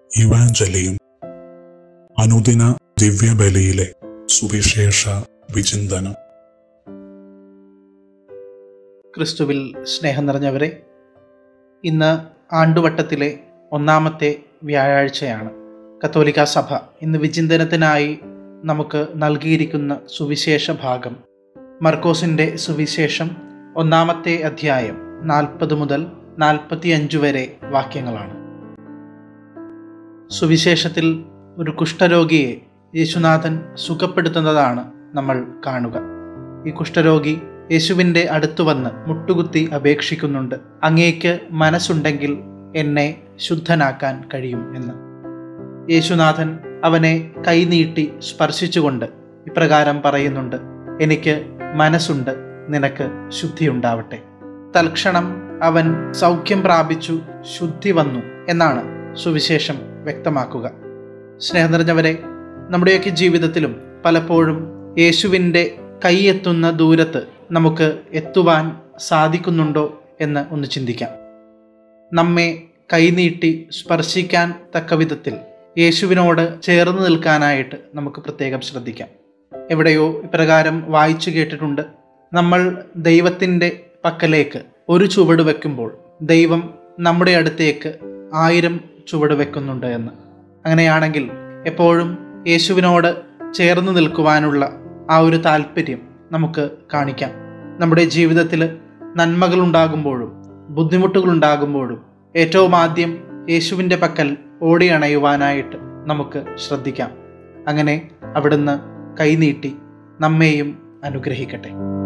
ഇവാഞ്ചലിയും അനുദിന ദിവ്യബലിയിലെ സുവിശേഷ വിചിന്തനം ക്രിസ്തുവിൽ സ്നേഹം നിറഞ്ഞവരെ ഇന്ന് ആണ്ടുവട്ടത്തിലെ ഒന്നാമത്തെ വ്യാഴാഴ്ചയാണ് കത്തോലിക്ക സഭ ഇന്ന് വിചിന്തനത്തിനായി നമുക്ക് നൽകിയിരിക്കുന്ന സുവിശേഷ ഭാഗം മർക്കോസിൻ്റെ സുവിശേഷം ഒന്നാമത്തെ അധ്യായം നാൽപ്പത് മുതൽ നാൽപ്പത്തിയഞ്ച് വരെ വാക്യങ്ങളാണ് സുവിശേഷത്തിൽ ഒരു കുഷ്ഠരോഗിയെ യേശുനാഥൻ സുഖപ്പെടുത്തുന്നതാണ് നമ്മൾ കാണുക ഈ കുഷ്ഠരോഗി യേശുവിൻ്റെ അടുത്തു വന്ന് മുട്ടുകുത്തി അപേക്ഷിക്കുന്നുണ്ട് അങ്ങേക്ക് മനസ്സുണ്ടെങ്കിൽ എന്നെ ശുദ്ധനാക്കാൻ കഴിയും എന്ന് യേശുനാഥൻ അവനെ കൈനീട്ടി സ്പർശിച്ചുകൊണ്ട് ഇപ്രകാരം പറയുന്നുണ്ട് എനിക്ക് മനസ്സുണ്ട് നിനക്ക് ശുദ്ധിയുണ്ടാവട്ടെ തൽക്ഷണം അവൻ സൗഖ്യം പ്രാപിച്ചു ശുദ്ധി വന്നു എന്നാണ് സുവിശേഷം വ്യക്തമാക്കുക സ്നേഹം നിറഞ്ഞവരെ നമ്മുടെയൊക്കെ ജീവിതത്തിലും പലപ്പോഴും യേശുവിൻ്റെ കൈയെത്തുന്ന ദൂരത്ത് നമുക്ക് എത്തുവാൻ സാധിക്കുന്നുണ്ടോ എന്ന് ഒന്ന് ചിന്തിക്കാം നമ്മെ കൈനീട്ടി സ്പർശിക്കാൻ തക്ക വിധത്തിൽ യേശുവിനോട് ചേർന്ന് നിൽക്കാനായിട്ട് നമുക്ക് പ്രത്യേകം ശ്രദ്ധിക്കാം എവിടെയോ ഇപ്രകാരം വായിച്ചു കേട്ടിട്ടുണ്ട് നമ്മൾ ദൈവത്തിൻ്റെ പക്കലേക്ക് ഒരു ചുവട് വെക്കുമ്പോൾ ദൈവം നമ്മുടെ അടുത്തേക്ക് ആയിരം ചുവട് വെക്കുന്നുണ്ട് എന്ന് അങ്ങനെയാണെങ്കിൽ എപ്പോഴും യേശുവിനോട് ചേർന്ന് നിൽക്കുവാനുള്ള ആ ഒരു താല്പര്യം നമുക്ക് കാണിക്കാം നമ്മുടെ ജീവിതത്തിൽ നന്മകൾ ഉണ്ടാകുമ്പോഴും ബുദ്ധിമുട്ടുകൾ ഉണ്ടാകുമ്പോഴും ഏറ്റവും ആദ്യം യേശുവിൻ്റെ പക്കൽ ഓടി അണയുവാനായിട്ട് നമുക്ക് ശ്രദ്ധിക്കാം അങ്ങനെ അവിടുന്ന് കൈനീട്ടി നമ്മെയും അനുഗ്രഹിക്കട്ടെ